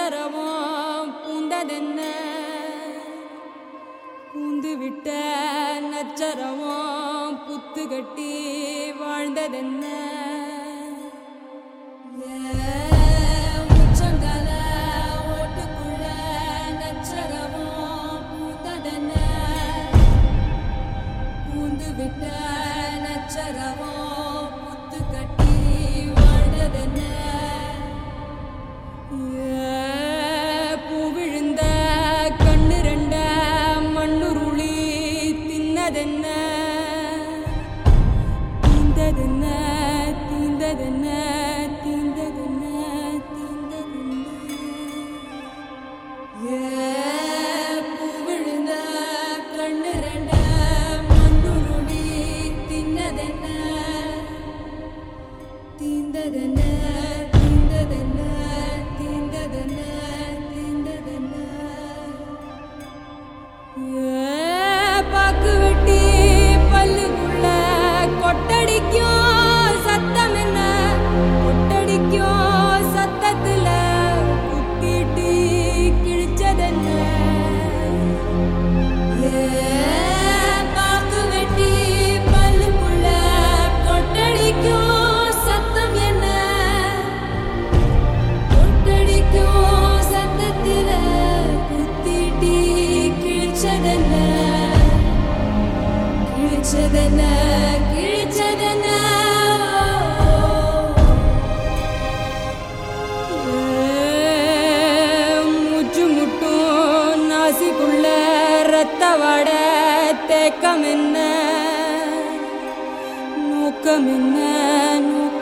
நச்சரவம் பூந்ததென்ன பூந்து விட்ட நச்சரவம் புத்து கட்டி வாழ்ந்ததென்ன ஏன் உச்சந்தல ஓட்டுக்குள்ள நச்சரவம் பூத்ததென்ன பூந்து விட்ட நச்சரவோ புத்து கட்டி வாழ்ந்ததென்ன ஏ, பூ விழுந்த கண்ணு ரெண்ட மண்ணுருளி தின்னதென்ன தீந்ததென்ன தீந்ததென்ன தீந்ததென்ன தீந்ததென்ன பூவிழுந்த கண்ணு ரெண்ட மண்ணுருளி தின்னதென்ன தீந்ததென்ன தீந்ததென்ன தீந்ததென்ன தீந்ததென்ன பாக்கு வெட்டி பல்லுக்குள்ள கொட்டடிக்கும் சத்தம் என்ன கொட்டடிக்கும் சத்தத்துல குத்திட்டு கிழிச்சதென்ன பாக்கு வெட்டி பல்லுக்குள்ள கொட்டடிக்கும் சத்தம் என்ன கொட்டடிக்கும் சத்தத்தில குத்திட்டி கிழிச்சதென்ன கிழிச்சதென்ன கிழிச்சதென்ன மூச்சு முட்டும் நாசிக்குள்ள ரத்த வாட தேக்கம் என்ன நோக்கம் என்ன நோக்கம்